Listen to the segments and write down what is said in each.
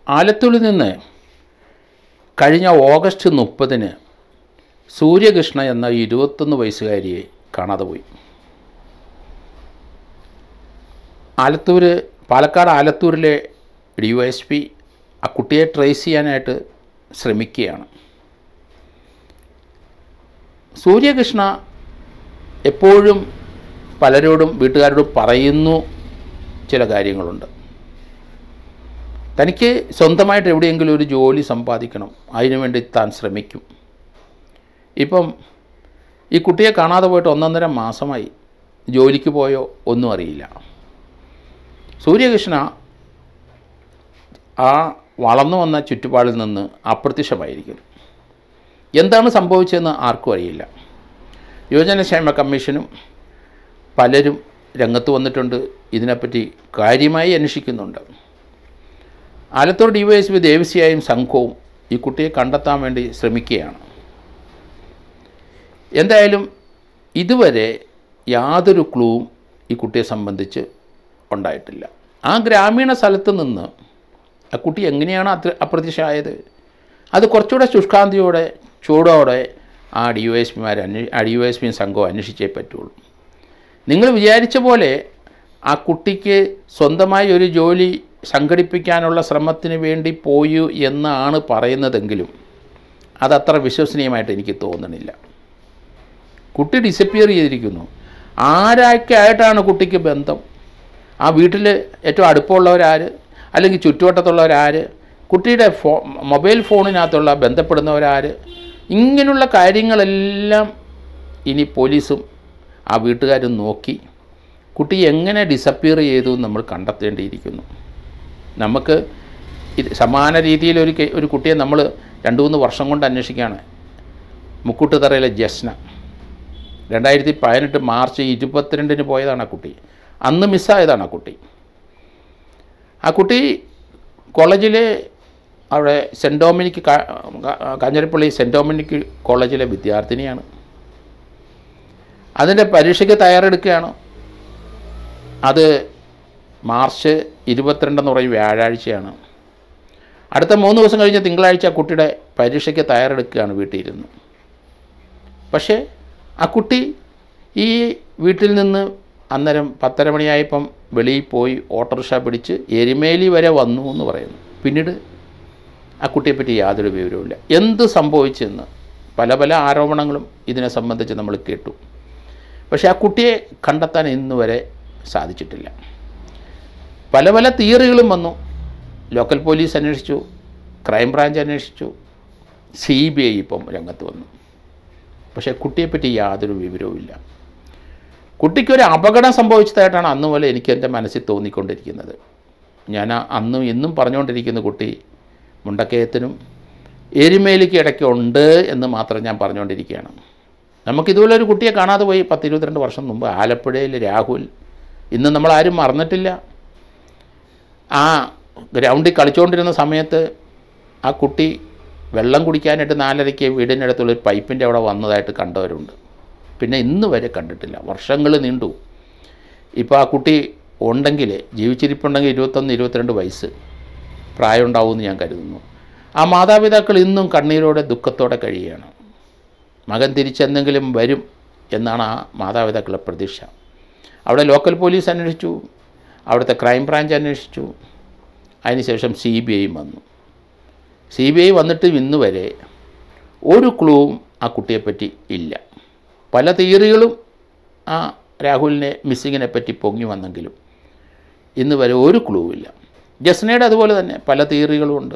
ആലത്തൂരിൽ നിന്ന് കഴിഞ്ഞ ഓഗസ്റ്റ് മുപ്പതിന് സൂര്യകൃഷ്ണ എന്ന ഇരുപത്തൊന്ന് വയസ്സുകാരിയെ കാണാതെ പോയി ആലത്തൂർ പാലക്കാട് ആലത്തൂരിലെ ഡി വൈ എസ് പി ആ കുട്ടിയെ ട്രേസ് ചെയ്യാനായിട്ട് ശ്രമിക്കുകയാണ് സൂര്യകൃഷ്ണ എപ്പോഴും പലരോടും വീട്ടുകാരോടും പറയുന്നു ചില കാര്യങ്ങളുണ്ട് തനിക്ക് സ്വന്തമായിട്ട് എവിടെയെങ്കിലും ഒരു ജോലി സമ്പാദിക്കണം അതിനുവേണ്ടി താൻ ശ്രമിക്കും ഇപ്പം ഈ കുട്ടിയെ കാണാതെ പോയിട്ട് ഒന്നൊന്നര മാസമായി ജോലിക്ക് പോയോ ഒന്നും അറിയില്ല സൂര്യകൃഷ്ണ ആ വളർന്നു വന്ന ചുറ്റുപാടിൽ നിന്ന് അപ്രത്യക്ഷമായിരിക്കുന്നു എന്താണ് സംഭവിച്ചതെന്ന് ആർക്കും അറിയില്ല യുവജനക്ഷേമ കമ്മീഷനും പലരും രംഗത്ത് വന്നിട്ടുണ്ട് ഇതിനെപ്പറ്റി കാര്യമായി അന്വേഷിക്കുന്നുണ്ട് Alathur D Y S P ദേവസ്യായും സംഘവും ഈ കുട്ടിയെ കണ്ടെത്താൻ വേണ്ടി ശ്രമിക്കുകയാണ് എന്തായാലും ഇതുവരെ യാതൊരു ക്ലൂവും ഈ കുട്ടിയെ സംബന്ധിച്ച് ഉണ്ടായിട്ടില്ല ആ ഗ്രാമീണ സ്ഥലത്ത് നിന്ന് ആ കുട്ടി എങ്ങനെയാണ് അത്ര അപ്രത്യക്ഷമായത് അത് കുറച്ചുകൂടെ ശുഷ്കാന്തിയോടെ ചൂടോടെ ആ ഡി ഒ എസ് പിമാർ അന്വേ ആ ഡി ഒ എസ് പിയും സംഘവും അന്വേഷിച്ചേ പറ്റുള്ളൂ നിങ്ങൾ വിചാരിച്ച പോലെ ആ കുട്ടിക്ക് സ്വന്തമായി ഒരു ജോലി സംഘടിപ്പിക്കാനുള്ള ശ്രമത്തിന് വേണ്ടി പോയു എന്നാണ് പറയുന്നതെങ്കിലും അതത്ര വിശ്വസനീയമായിട്ട് എനിക്ക് തോന്നണില്ല കുട്ടി ഡിസപ്പിയർ ചെയ്തിരിക്കുന്നു ആരൊക്കെയായിട്ടാണ് കുട്ടിക്ക് ബന്ധം ആ വീട്ടിൽ ഏറ്റവും അടുപ്പമുള്ളവരാര് അല്ലെങ്കിൽ ചുറ്റുവട്ടത്തുള്ളവരാര് കുട്ടിയുടെ ഫോ മൊബൈൽ ഫോണിനകത്തുള്ള ബന്ധപ്പെടുന്നവരാര് ഇങ്ങനെയുള്ള കാര്യങ്ങളെല്ലാം ഇനി പോലീസും ആ വീട്ടുകാരും നോക്കി കുട്ടി എങ്ങനെ ഡിസപ്പിയർ ചെയ്തു എന്ന് നമ്മൾ കണ്ടെത്തേണ്ടിയിരിക്കുന്നു നമുക്ക് ഇത് സമാന രീതിയിൽ ഒരു കെ- ഒരു കുട്ടിയെ നമ്മൾ രണ്ട് മൂന്ന് വർഷം കൊണ്ട് അന്വേഷിക്കുകയാണ് മുക്കുട്ടുതറയിലെ ജസ്ന രണ്ടായിരത്തി പതിനെട്ട് മാർച്ച് ഇരുപത്തിരണ്ടിന് പോയതാണ് ആ കുട്ടി അന്ന് മിസ്സായതാണ് ആ കുട്ടി ആ കുട്ടി കോളേജിലെ അവിടെ സെൻറ്റ് ഡോമിനിക്ക് കാ- കാ- കാഞ്ഞിരപ്പള്ളി സെൻറ്റ് ഡോമിനിക്ക് കോളേജിലെ വിദ്യാർത്ഥിനിയാണ് അതിൻ്റെ പരീക്ഷയ്ക്ക് തയ്യാറെടുക്കുകയാണ് അത് മാർച്ച് ഇരുപത്തിരണ്ടെന്ന് പറയും വ്യാഴാഴ്ചയാണ് അടുത്ത മൂന്ന് ദിവസം കഴിഞ്ഞ് തിങ്കളാഴ്ച ആ കുട്ടിയുടെ പരീക്ഷയ്ക്ക് തയ്യാറെടുക്കുകയാണ് വീട്ടിലിരുന്ന് പക്ഷേ ആ കുട്ടി ഈ വീട്ടിൽ നിന്ന് അന്നേരം പത്തര മണിയായപ്പം വെളിയിൽ പോയി ഓട്ടോറിക്ഷ പിടിച്ച് എരുമേലി വരെ വന്നു എന്ന് പറയുന്നു പിന്നീട് ആ കുട്ടിയെപ്പറ്റി യാതൊരു വിവരവുമില്ല എന്ത് സംഭവിച്ചെന്ന് പല പല ആരോപണങ്ങളും ഇതിനെ സംബന്ധിച്ച് നമ്മൾ കേട്ടു പക്ഷേ ആ കുട്ടിയെ കണ്ടെത്താൻ ഇന്ന് വരെ സാധിച്ചിട്ടില്ല പല പല തിയറികളും വന്നു ലോക്കൽ പോലീസ് അന്വേഷിച്ചു ക്രൈംബ്രാഞ്ച് അന്വേഷിച്ചു സി ബി ഐ ഇപ്പം രംഗത്ത് വന്നു പക്ഷേ കുട്ടിയെപ്പറ്റി യാതൊരു വിവരവുമില്ല കുട്ടിക്കൊരു അപകടം സംഭവിച്ചതായിട്ടാണ് അന്ന് പോലെ എനിക്ക് എൻ്റെ മനസ്സിൽ തോന്നിക്കൊണ്ടിരിക്കുന്നത് ഞാൻ ആ അന്നും ഇന്നും പറഞ്ഞുകൊണ്ടിരിക്കുന്ന കുട്ടി മുണ്ടക്കയത്തിനും എരുമേലിക്ക് ഇടയ്ക്ക് ഉണ്ട് എന്ന് മാത്രം ഞാൻ പറഞ്ഞുകൊണ്ടിരിക്കുകയാണ് നമുക്കിതുപോലെ ഒരു കുട്ടിയെ കാണാതെ പോയി പത്ത് ഇരുപത്തിരണ്ട് വർഷം മുമ്പ് ആലപ്പുഴയിൽ രാഹുൽ ഇന്ന് നമ്മൾ ആരും മറന്നിട്ടില്ല ആ ഗ്രൗണ്ടിൽ കളിച്ചുകൊണ്ടിരുന്ന സമയത്ത് ആ കുട്ടി വെള്ളം കുടിക്കാനായിട്ട് നാലരയ്ക്ക് വീടിനടുത്തുള്ള ഒരു പൈപ്പിൻ്റെ അവിടെ വന്നതായിട്ട് കണ്ടവരുണ്ട് പിന്നെ ഇന്ന് വരെ കണ്ടിട്ടില്ല വർഷങ്ങൾ നീണ്ടു ഇപ്പോൾ ആ കുട്ടി ഉണ്ടെങ്കിൽ ജീവിച്ചിരിപ്പുണ്ടെങ്കിൽ ഇരുപത്തൊന്ന് ഇരുപത്തിരണ്ട് വയസ്സ് പ്രായം ഉണ്ടാവുമെന്ന് ഞാൻ കരുതുന്നു ആ മാതാപിതാക്കൾ ഇന്നും കണ്ണീരോടെ ദുഃഖത്തോടെ കഴിയുകയാണ് മകൻ തിരിച്ചെന്തെങ്കിലും വരും എന്നാണ് ആ മാതാപിതാക്കളുടെ പ്രതീക്ഷ അവിടെ ലോക്കൽ പോലീസ് അന്വേഷിച്ചു അവിടുത്തെ ക്രൈം ബ്രാഞ്ച് അന്വേഷിച്ചു അതിനുശേഷം സി ബി ഐയും വന്നു സി ബി ഐ വന്നിട്ട് ഇന്ന് വരെ ഒരു ക്ലൂവും ആ കുട്ടിയെപ്പറ്റി ഇല്ല പല തിയറികളും ആ രാഹുലിനെ മിസ്സിങ്ങിനെ പറ്റി പൊങ്ങി വന്നെങ്കിലും ഇന്ന് വരെ ഒരു ക്ലൂ ഇല്ല ജസ്നയുടെ അതുപോലെ തന്നെ പല തിയറികളും ഉണ്ട്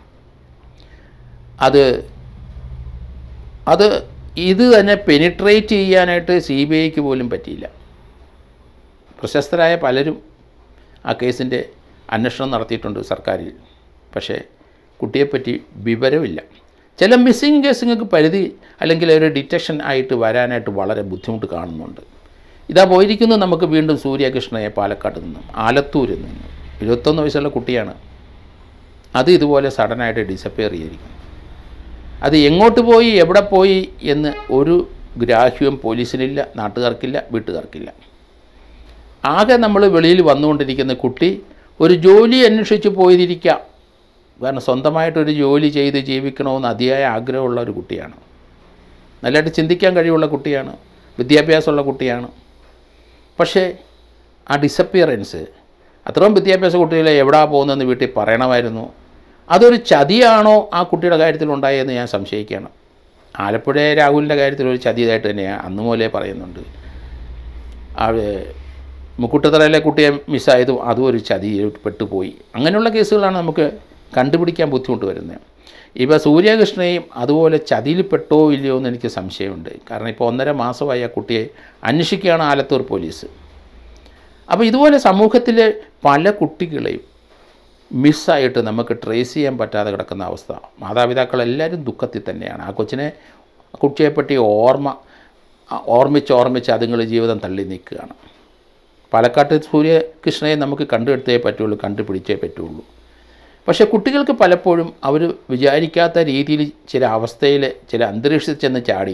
അത് അത് ഇത് തന്നെ പെനിട്രേറ്റ് ചെയ്യാനായിട്ട് സി ബി ഐക്ക് പോലും പറ്റിയില്ല പ്രശസ്തരായ പലരും ആ കേസിൻ്റെ അന്വേഷണം നടത്തിയിട്ടുണ്ട് സർക്കാരിൽ പക്ഷേ കുട്ടിയെപ്പറ്റി വിവരമില്ല ചില മിസ്സിങ് കേസുകൾക്ക് പരിധി അല്ലെങ്കിൽ ഒരു ഡിറ്റക്ഷൻ ആയിട്ട് വരാനായിട്ട് വളരെ ബുദ്ധിമുട്ട് കാണുന്നുണ്ട് ഇതാ പോയിരിക്കുന്നത് നമുക്ക് വീണ്ടും സൂര്യകൃഷ്ണയെ പാലക്കാട് നിന്നും ആലത്തൂരിൽ നിന്നും ഇരുപത്തൊന്ന് വയസ്സുള്ള കുട്ടിയാണ് അത് ഇതുപോലെ സഡനായിട്ട് ഡിസപ്പിയർ ചെയ്തിരിക്കുന്നു അത് എങ്ങോട്ട് പോയി എവിടെ പോയി എന്ന് ഒരു ഗ്രാഹ്യവും പോലീസിനില്ല നാട്ടുകാർക്കില്ല വീട്ടുകാർക്കില്ല ആകെ നമ്മൾ വെളിയിൽ വന്നുകൊണ്ടിരിക്കുന്ന കുട്ടി ഒരു ജോലി അന്വേഷിച്ച് പോയിരിക്കാം കാരണം സ്വന്തമായിട്ടൊരു ജോലി ചെയ്ത് ജീവിക്കണമെന്ന് അതിയായ ആഗ്രഹമുള്ള ഒരു കുട്ടിയാണ് നല്ലതായിട്ട് ചിന്തിക്കാൻ കഴിവുള്ള കുട്ടിയാണ് വിദ്യാഭ്യാസമുള്ള കുട്ടിയാണ് പക്ഷേ ആ ഡിസപ്പിയറൻസ് അത്രയും വിദ്യാഭ്യാസ കുട്ടികളെ എവിടാ പോകുന്നതെന്ന് വീട്ടിൽ പറയണമായിരുന്നു അതൊരു ചതിയാണോ ആ കുട്ടിയുടെ കാര്യത്തിൽ ഉണ്ടായതെന്ന് ഞാൻ സംശയിക്കുകയാണ് ആലപ്പുഴ രാഹുലിൻ്റെ കാര്യത്തിൽ ഒരു ചതിയതായിട്ട് തന്നെയാണ് അന്ന് മുതലേ പറയുന്നുണ്ട് ആ മുക്കുട്ടത്തറയിലെ കുട്ടിയെ മിസ്സായതും അതും ഒരു ചതിയിൽ പെട്ടുപോയി അങ്ങനെയുള്ള കേസുകളാണ് നമുക്ക് കണ്ടുപിടിക്കാൻ ബുദ്ധിമുട്ട് വരുന്നത് ഇപ്പോൾ സൂര്യകൃഷ്ണയും അതുപോലെ ചതിയിൽ പെട്ടോ ഇല്ലയോ എന്ന് എനിക്ക് സംശയമുണ്ട് കാരണം ഇപ്പോൾ ഒന്നര മാസമായി ആ കുട്ടിയെ അന്വേഷിക്കുകയാണ് ആലത്തൂർ പോലീസ് അപ്പോൾ ഇതുപോലെ സമൂഹത്തിലെ പല കുട്ടികളെയും മിസ്സായിട്ട് നമുക്ക് ട്രേസ് ചെയ്യാൻ പറ്റാതെ കിടക്കുന്ന അവസ്ഥ മാതാപിതാക്കളെല്ലാവരും ദുഃഖത്തിൽ തന്നെയാണ് ആ കൊച്ചിനെ ആ കുട്ടിയെപ്പറ്റി ഓർമ്മ ആ ഓർമ്മിച്ച് ഓർമ്മിച്ച് അതുങ്ങൾ ജീവിതം തള്ളി നിൽക്കുകയാണ് പാലക്കാട്ട് സൂര്യകൃഷ്ണയെ നമുക്ക് കണ്ടെടുത്തേ പറ്റുള്ളൂ കണ്ടുപിടിച്ചേ പറ്റുള്ളൂ പക്ഷേ കുട്ടികൾക്ക് പലപ്പോഴും അവർ വിചാരിക്കാത്ത രീതിയിൽ ചില അവസ്ഥയിൽ ചില അന്തരീക്ഷത്തിൽ ചെന്ന് ചാടി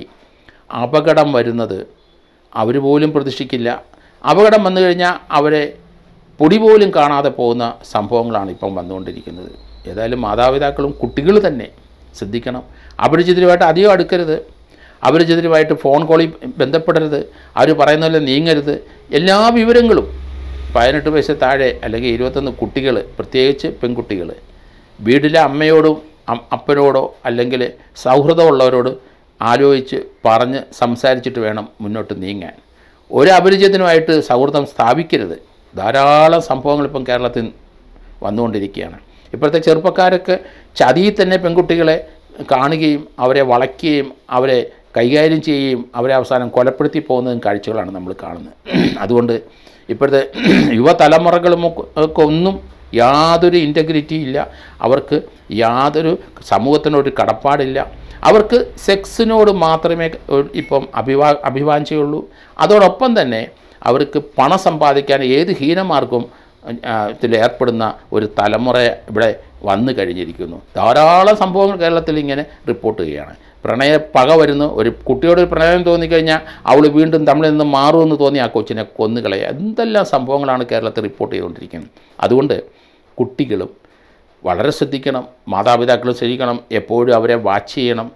അപകടം വരുന്നത് അവർ പോലും പ്രതീക്ഷിക്കില്ല അപകടം വന്നു കഴിഞ്ഞാൽ അവരെ പൊടി പോലും കാണാതെ പോകുന്ന സംഭവങ്ങളാണ് ഇപ്പം വന്നുകൊണ്ടിരിക്കുന്നത് ഏതായാലും മാതാപിതാക്കളും കുട്ടികൾ തന്നെ ശ്രദ്ധിക്കണം അപരിചിതരുമായിട്ട് അധികം അടുക്കരുത് അപരിചിതരുമായിട്ട് ഫോൺ കോളിൽ ബന്ധപ്പെടരുത് അവർ പറയുന്ന പോലെ നീങ്ങരുത് എല്ലാ വിവരങ്ങളും പതിനെട്ട് വയസ്സ് താഴെ അല്ലെങ്കിൽ ഇരുപത്തൊന്ന് കുട്ടികൾ പ്രത്യേകിച്ച് പെൺകുട്ടികൾ വീട്ടിലെ അമ്മയോടും അം- അപ്പനോടോ അല്ലെങ്കിൽ സൗഹൃദമുള്ളവരോട് ആലോചിച്ച് പറഞ്ഞ് സംസാരിച്ചിട്ട് വേണം മുന്നോട്ട് നീങ്ങാൻ ഒരു അപരിചിതനുമായിട്ട് സൗഹൃദം സ്ഥാപിക്കരുത് ധാരാളം സംഭവങ്ങൾ ഇപ്പം കേരളത്തിൽ വന്നുകൊണ്ടിരിക്കുകയാണ് ഇപ്പോഴത്തെ ചെറുപ്പക്കാരൊക്കെ ചതിയിൽ തന്നെ പെൺകുട്ടികളെ കാണുകയും അവരെ വളയ്ക്കുകയും അവരെ കൈകാര്യം ചെയ്യുകയും അവരെ അവസാനം കൊലപ്പെടുത്തി പോകുന്നതും കാഴ്ചകളാണ് നമ്മൾ കാണുന്നത് അതുകൊണ്ട് ഇപ്പോഴത്തെ യുവതലമുറകളും ഒക്കെ- ഒക്കെ ഒന്നും യാതൊരു ഇൻറ്റഗ്രിറ്റി ഇല്ല അവർക്ക് യാതൊരു സമൂഹത്തിനൊരു കടപ്പാടില്ല അവർക്ക് സെക്സിനോട് മാത്രമേ ഒരു- ഇപ്പം അഭിവാ അഭിവാഞ്ചയുള്ളൂ അതോടൊപ്പം തന്നെ അവർക്ക് പണം സമ്പാദിക്കാൻ ഏത് ഹീനമാർഗവും ത്തിൽ ഏർപ്പെടുന്ന ഒരു തലമുറ ഇവിടെ വന്നു കഴിഞ്ഞിരിക്കുന്നു ധാരാളം സംഭവങ്ങൾ കേരളത്തിൽ ഇങ്ങനെ റിപ്പോർട്ട് ചെയ്യുകയാണ് പ്രണയ പക വരുന്നു ഒരു കുട്ടിയോട് ഒരു പ്രണയം തോന്നിക്കഴിഞ്ഞാൽ അവൾ വീണ്ടും തമ്മിൽ നിന്ന് മാറുമെന്ന് തോന്നി ആ കൊച്ചിനെ കൊന്നുകളയുക എന്തെല്ലാം സംഭവങ്ങളാണ് കേരളത്തിൽ റിപ്പോർട്ട് ചെയ്തുകൊണ്ടിരിക്കുന്നത് അതുകൊണ്ട് കുട്ടികളും വളരെ ശ്രദ്ധിക്കണം മാതാപിതാക്കളും ശ്രദ്ധിക്കണം എപ്പോഴും അവരെ വാച്ച് ചെയ്യണം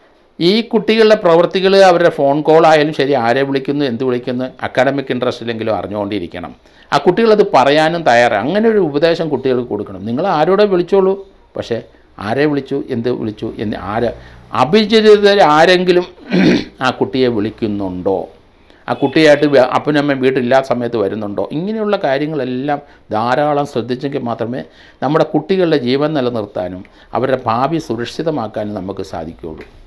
ഈ കുട്ടികളുടെ പ്രവൃത്തികൾ അവരുടെ ഫോൺ കോൾ ആയാലും ശരി ആരെ വിളിക്കുന്നു എന്ത് വിളിക്കുന്നു അക്കാഡമിക് ഇൻട്രസ്റ്റ് ഇല്ലെങ്കിലും അറിഞ്ഞുകൊണ്ടിരിക്കണം ആ കുട്ടികളത് പറയാനും തയ്യാറാണ് അങ്ങനെ ഒരു ഉപദേശം കുട്ടികൾക്ക് കൊടുക്കണം നിങ്ങൾ ആരോടെ വിളിച്ചോളൂ പക്ഷേ ആരെ വിളിച്ചു എന്ത് വിളിച്ചു എന്ന് ആര് അഭിചരിതർ ആരെങ്കിലും ആ കുട്ടിയെ വിളിക്കുന്നുണ്ടോ ആ കുട്ടിയായിട്ട് വ- അപ്പനും അമ്മയും വീട്ടിലില്ലാത്ത സമയത്ത് വരുന്നുണ്ടോ ഇങ്ങനെയുള്ള കാര്യങ്ങളെല്ലാം ധാരാളം ശ്രദ്ധിച്ചെങ്കിൽ മാത്രമേ നമ്മുടെ കുട്ടികളുടെ ജീവൻ നിലനിർത്താനും അവരുടെ ഭാവി സുരക്ഷിതമാക്കാനും നമുക്ക് സാധിക്കുകയുള്ളൂ